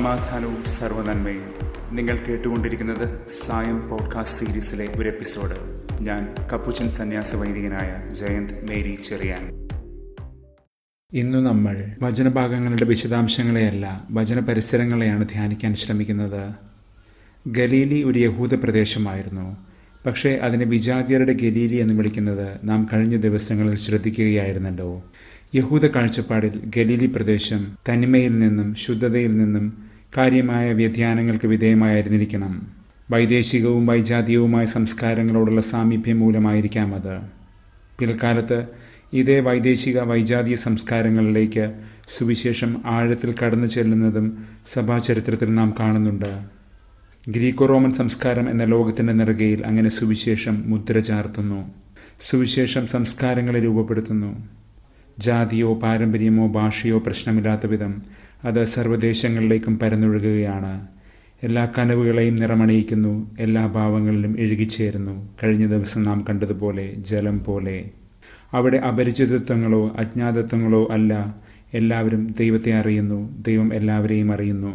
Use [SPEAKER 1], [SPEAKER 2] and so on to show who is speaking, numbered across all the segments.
[SPEAKER 1] സമാധാനവും സർവനന്മയും നിങ്ങൾ കേട്ടുകൊണ്ടിരിക്കുന്നത് സായം പോഡ്കാസ്റ്റ് സീരീസിലെ ഒരു എപ്പിസോഡ് ഞാൻ കപ്പുച്ചൻ സന്യാസ വൈദികനായ ജയന്ത് മേരി ചെറിയാൻ ഇന്നു നമ്മൾ വചനഭാഗങ്ങളുടെ വിശദാംശങ്ങളെയല്ല വചന പരിസരങ്ങളെയാണ് ധ്യാനിക്കാൻ ശ്രമിക്കുന്നത് ഗലീലി ഒരു യഹൂദ പ്രദേശമായിരുന്നു പക്ഷേ അതിനെ വിജാതിയരുടെ ഗലീലി എന്ന് വിളിക്കുന്നത് നാം കഴിഞ്ഞ ദിവസങ്ങളിൽ ശ്രദ്ധിക്കുകയായിരുന്നല്ലോ യഹൂദ കാഴ്ചപ്പാടിൽ ഗലീലി പ്രദേശം തനിമയിൽ നിന്നും ശുദ്ധതയിൽ നിന്നും കാര്യമായ വ്യതിയാനങ്ങൾക്ക് വിധേയമായിരുന്നിരിക്കണം വൈദേശികവും വൈജാതീയവുമായ സംസ്കാരങ്ങളോടുള്ള സാമീപ്യം മൂലമായിരിക്കാം അത് പിൽക്കാലത്ത് ഇതേ വൈദേശിക വൈജാതീയ സംസ്കാരങ്ങളിലേക്ക് സുവിശേഷം ആഴത്തിൽ കടന്നു ചെല്ലുന്നതും സഭാചരിത്രത്തിൽ നാം കാണുന്നുണ്ട് ഗ്രീക്കോ റോമൻ സംസ്കാരം എന്ന ലോകത്തിന്റെ നെറുകയിൽ അങ്ങനെ സുവിശേഷം മുദ്ര ചാർത്തുന്നു സുവിശേഷം സംസ്കാരങ്ങളെ രൂപപ്പെടുത്തുന്നു ജാതിയോ പാരമ്പര്യമോ ഭാഷയോ പ്രശ്നമില്ലാത്ത വിധം അത് സർവ്വദേശങ്ങളിലേക്കും പരന്നൊഴുകുകയാണ് എല്ലാ കനവുകളെയും നിറമണിയിക്കുന്നു എല്ലാ ഭാവങ്ങളിലും ഇഴുകിച്ചേരുന്നു കഴിഞ്ഞ ദിവസം നാം കണ്ടതുപോലെ ജലം പോലെ അവിടെ അപരിചിതത്വങ്ങളോ അജ്ഞാതത്വങ്ങളോ അല്ല എല്ലാവരും ദൈവത്തെ അറിയുന്നു ദൈവം എല്ലാവരെയും അറിയുന്നു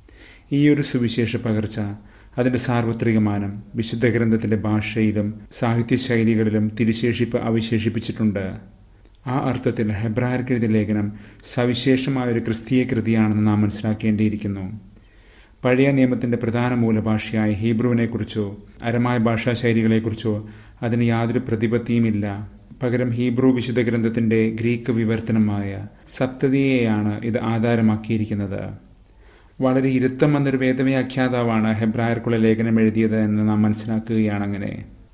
[SPEAKER 1] ഈ ഒരു സുവിശേഷ പകർച്ച അതിൻ്റെ സാർവത്രികമാനം വിശുദ്ധ ഗ്രന്ഥത്തിൻ്റെ ഭാഷയിലും സാഹിത്യ ശൈലികളിലും തിരിശേഷിപ്പ് അവശേഷിപ്പിച്ചിട്ടുണ്ട് ആ അർത്ഥത്തിൽ ഹെബ്രായർക്കെഴുതിയ ലേഖനം സവിശേഷമായൊരു ക്രിസ്തീയ കൃതിയാണെന്ന് നാം മനസ്സിലാക്കേണ്ടിയിരിക്കുന്നു പഴയ നിയമത്തിന്റെ പ്രധാന മൂലഭാഷയായ ഹീബ്രുവിനെക്കുറിച്ചോ അരമായ ഭാഷാ ശൈലികളെക്കുറിച്ചോ അതിന് യാതൊരു പ്രതിപത്തിയുമില്ല പകരം ഹീബ്രു വിശുദ്ധ ഗ്രന്ഥത്തിന്റെ ഗ്രീക്ക് വിവർത്തനമായ സപ്തതിയെയാണ് ഇത് ആധാരമാക്കിയിരിക്കുന്നത് വളരെ ഇരുത്തം വന്നൊരു വേദവ്യാഖ്യാതാവാണ് ഹെബ്രായർക്കുള്ള ലേഖനം എഴുതിയത് എന്ന് നാം മനസ്സിലാക്കുകയാണ് അങ്ങനെ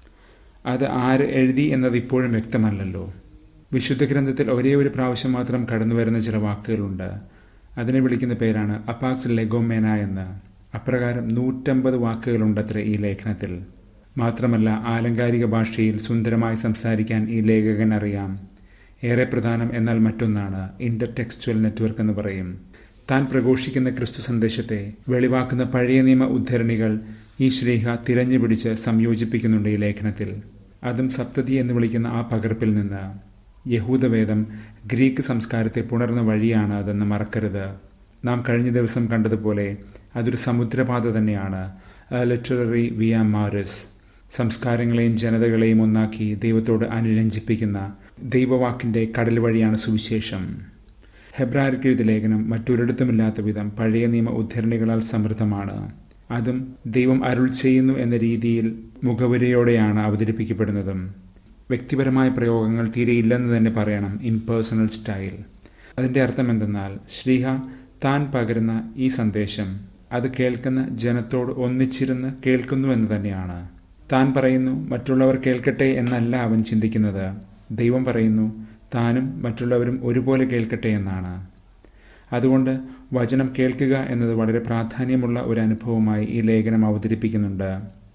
[SPEAKER 1] അത് ആര് എഴുതി എന്നത് ഇപ്പോഴും വ്യക്തമല്ലല്ലോ വിശുദ്ധ ഗ്രന്ഥത്തിൽ ഒരേ ഒരു പ്രാവശ്യം മാത്രം കടന്നു വരുന്ന ചില വാക്കുകളുണ്ട് അതിനെ വിളിക്കുന്ന പേരാണ് അപാക്സ് ലെഗോമേന എന്ന് അപ്രകാരം നൂറ്റമ്പത് വാക്കുകളുണ്ടത്ര ഈ ലേഖനത്തിൽ മാത്രമല്ല ആലങ്കാരിക ഭാഷയിൽ സുന്ദരമായി സംസാരിക്കാൻ ഈ ലേഖകൻ അറിയാം ഏറെ പ്രധാനം എന്നാൽ മറ്റൊന്നാണ് ഇന്റർ ടെക്സ്ച്വൽ നെറ്റ്വർക്ക് എന്ന് പറയും താൻ പ്രഘോഷിക്കുന്ന ക്രിസ്തു സന്ദേശത്തെ വെളിവാക്കുന്ന പഴയ നിയമ ഉദ്ധരണികൾ ഈ ശ്രീഹ തിരഞ്ഞു പിടിച്ച് സംയോജിപ്പിക്കുന്നുണ്ട് ഈ ലേഖനത്തിൽ അതും സപ്തതി എന്ന് വിളിക്കുന്ന ആ പകർപ്പിൽ നിന്ന് യഹൂദവേദം ഗ്രീക്ക് സംസ്കാരത്തെ പുണർന്ന വഴിയാണ് അതെന്ന് മറക്കരുത് നാം കഴിഞ്ഞ ദിവസം കണ്ടതുപോലെ അതൊരു സമുദ്രപാത തന്നെയാണ് ലിറ്റററി വിയ മാരസ് സംസ്കാരങ്ങളെയും ജനതകളെയും ഒന്നാക്കി ദൈവത്തോട് അനുരഞ്ജിപ്പിക്കുന്ന ദൈവവാക്കിന്റെ കടൽ വഴിയാണ് സുവിശേഷം ഹെബ്രാർക്കെഴുതി ലേഖനം മറ്റൊരിടത്തുമില്ലാത്ത വിധം പഴയ നിയമ ഉദ്ധരണികളാൽ സമൃദ്ധമാണ് അതും ദൈവം അരുൾ ചെയ്യുന്നു എന്ന രീതിയിൽ മുഖവുരയോടെയാണ് അവതരിപ്പിക്കപ്പെടുന്നതും വ്യക്തിപരമായ പ്രയോഗങ്ങൾ തീരെ ഇല്ലെന്ന് തന്നെ പറയണം ഇംപേഴ്സണൽ സ്റ്റൈൽ അതിൻ്റെ അർത്ഥം എന്തെന്നാൽ ശ്രീഹ താൻ പകരുന്ന ഈ സന്ദേശം അത് കേൾക്കുന്ന ജനത്തോട് ഒന്നിച്ചിരുന്ന് കേൾക്കുന്നു എന്ന് തന്നെയാണ് താൻ പറയുന്നു മറ്റുള്ളവർ കേൾക്കട്ടെ എന്നല്ല അവൻ ചിന്തിക്കുന്നത് ദൈവം പറയുന്നു താനും മറ്റുള്ളവരും ഒരുപോലെ കേൾക്കട്ടെ എന്നാണ് അതുകൊണ്ട് വചനം കേൾക്കുക എന്നത് വളരെ പ്രാധാന്യമുള്ള ഒരു അനുഭവമായി ഈ ലേഖനം അവതരിപ്പിക്കുന്നുണ്ട്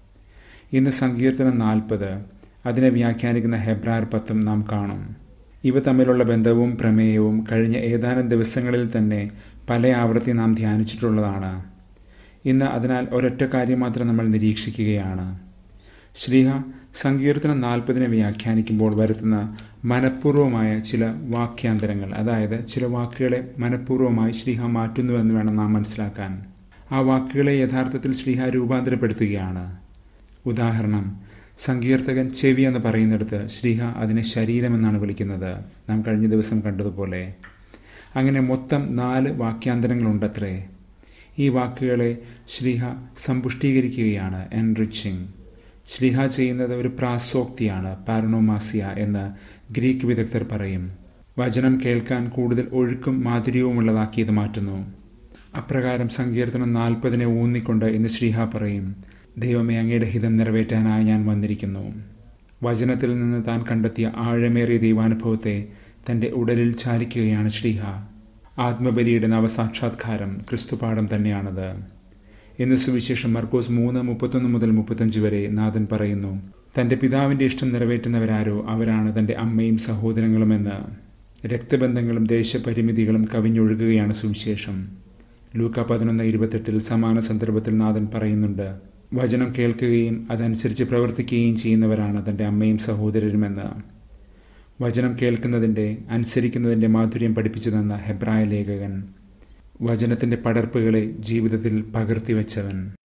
[SPEAKER 1] ഇന്ന് സങ്കീർത്തനം നാൽപ്പത് അതിനെ വ്യാഖ്യാനിക്കുന്ന ഹെബ്രാർ പത്തും നാം കാണും ഇവ തമ്മിലുള്ള ബന്ധവും പ്രമേയവും കഴിഞ്ഞ ഏതാനും ദിവസങ്ങളിൽ തന്നെ പല ആവർത്തി നാം ധ്യാനിച്ചിട്ടുള്ളതാണ് ഇന്ന് അതിനാൽ ഒരൊറ്റ കാര്യം മാത്രം നമ്മൾ നിരീക്ഷിക്കുകയാണ് ശ്രീഹ സങ്കീർത്തനം നാൽപ്പതിനെ വ്യാഖ്യാനിക്കുമ്പോൾ വരുത്തുന്ന മനഃപൂർവമായ ചില വാക്യാന്തരങ്ങൾ അതായത് ചില വാക്കുകളെ മനഃപൂർവ്വമായി ശ്രീഹ മാറ്റുന്നുവെന്ന് വേണം നാം മനസ്സിലാക്കാൻ ആ വാക്കുകളെ യഥാർത്ഥത്തിൽ ശ്രീഹ രൂപാന്തരപ്പെടുത്തുകയാണ് ഉദാഹരണം സങ്കീർത്തകൻ ചെവി എന്ന് പറയുന്നിടത്ത് ശ്രീഹ അതിനെ ശരീരമെന്നാണ് വിളിക്കുന്നത് നാം കഴിഞ്ഞ ദിവസം കണ്ടതുപോലെ അങ്ങനെ മൊത്തം നാല് വാക്യാന്തരങ്ങളുണ്ടത്രേ ഈ വാക്കുകളെ ശ്രീഹ സമ്പുഷ്ടീകരിക്കുകയാണ് എൻറിച്ചിങ് ശ്രീഹ ചെയ്യുന്നത് ഒരു പ്രാസോക്തിയാണ് പാരണോമാസിയ എന്ന് ഗ്രീക്ക് വിദഗ്ധർ പറയും വചനം കേൾക്കാൻ കൂടുതൽ ഒഴുക്കും മാധുര്യവുമുള്ളതാക്കി ഇത് മാറ്റുന്നു അപ്രകാരം സങ്കീർത്തനം നാൽപ്പതിനെ ഊന്നിക്കൊണ്ട് ഇന്ന് ശ്രീഹ പറയും ദൈവമേ അങ്ങയുടെ ഹിതം നിറവേറ്റാനായി ഞാൻ വന്നിരിക്കുന്നു വചനത്തിൽ നിന്ന് താൻ കണ്ടെത്തിയ ആഴമേറിയ ദൈവാനുഭവത്തെ തന്റെ ഉടലിൽ ചാലിക്കുകയാണ് ശ്രീഹ ആത്മബലിയുടെ നവസാക്ഷാത്കാരം ക്രിസ്തുപാഠം തന്നെയാണത് ഇന്ന് സുവിശേഷം മർക്കോസ് മൂന്ന് മുപ്പത്തൊന്ന് മുതൽ മുപ്പത്തഞ്ച് വരെ നാഥൻ പറയുന്നു തന്റെ പിതാവിന്റെ ഇഷ്ടം നിറവേറ്റുന്നവരാരോ അവരാണ് തന്റെ അമ്മയും സഹോദരങ്ങളുമെന്ന് രക്തബന്ധങ്ങളും ദേശപരിമിതികളും കവിഞ്ഞൊഴുകുകയാണ് സുവിശേഷം ലൂക്ക പതിനൊന്ന് ഇരുപത്തെട്ടിൽ സമാന സന്ദർഭത്തിൽ നാഥൻ പറയുന്നുണ്ട് വചനം കേൾക്കുകയും അതനുസരിച്ച് പ്രവർത്തിക്കുകയും ചെയ്യുന്നവരാണ് തന്റെ അമ്മയും സഹോദരരുമെന്ന് വചനം കേൾക്കുന്നതിൻ്റെ അനുസരിക്കുന്നതിൻ്റെ മാധുര്യം പഠിപ്പിച്ചു തന്ന ഹെബ്രായ ലേഖകൻ വചനത്തിന്റെ പടർപ്പുകളെ ജീവിതത്തിൽ പകർത്തിവെച്ചവൻ